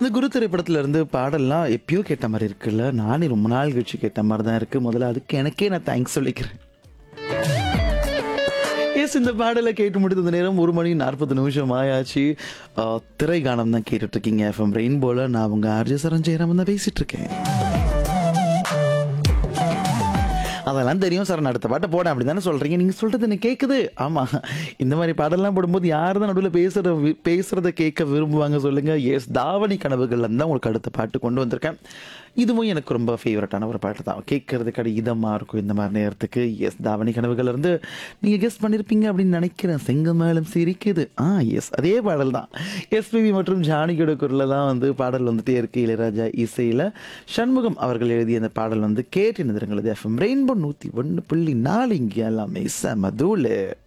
இந்த குரு திரைப்படத்துல இருந்து பாடல்லாம் எப்பயோ கேட்ட மாதிரி இருக்குல்ல நானே ரொம்ப நாள் கழிச்சு கேட்ட மாதிரி தான் இருக்கு முதல்ல அதுக்கு எனக்கே நான் தேங்க்ஸ் சொல்லிக்கிறேன் எஸ் இந்த பாடலை கேட்டு முடித்த நேரம் ஒரு மணி நாற்பது நிமிஷம் ஆயாச்சு ஆஹ், திரை கானம் தான் கேட்டுட்டு இருக்கீங்க எஃப்எம் ரெயின்போல நான் உங்க ஆர்ஜி சரஞ்சயராமன் தான் பேசிட்டு இருக்கேன் அதெல்லாம் தெரியும் சார் நான் அடுத்த பாட்டை போட அப்படி தானே சொல்றீங்க நீங்க சொல்றது எனக்கு கேட்குது ஆமா இந்த மாதிரி பாடலாம் போடும்போது யார் தான் நடுவில் பேசுற வி- பேசுறத கேட்க விரும்புவாங்க சொல்லுங்க எஸ் தாவணி கனவுகள்ல தான் உங்களுக்கு அடுத்த பாட்டு கொண்டு வந்திருக்கேன் இதுவும் எனக்கு ரொம்ப ஃபேவரட்டான ஒரு பாட்டு தான் கேட்கறதுக்கு அடி இதமாக இருக்கும் இந்த மாதிரி நேரத்துக்கு எஸ் தாவணி கனவுகள் இருந்து நீங்கள் கெஸ் பண்ணியிருப்பீங்க அப்படின்னு நினைக்கிறேன் செங்கமேளம் சிரிக்குது ஆ எஸ் அதே பாடல் தான் எஸ்பிபி மற்றும் ஜானகியோட குரலில் தான் வந்து பாடல் வந்துட்டே இருக்கு இளையராஜா இசையில் சண்முகம் அவர்கள் எழுதிய அந்த பாடல் வந்து கேட்டு நிறுங்களது எஃப்எம் ரெயின்போ நூற்றி ஒன்று புள்ளி நாலு இங்கே எல்லாமே செம தூளு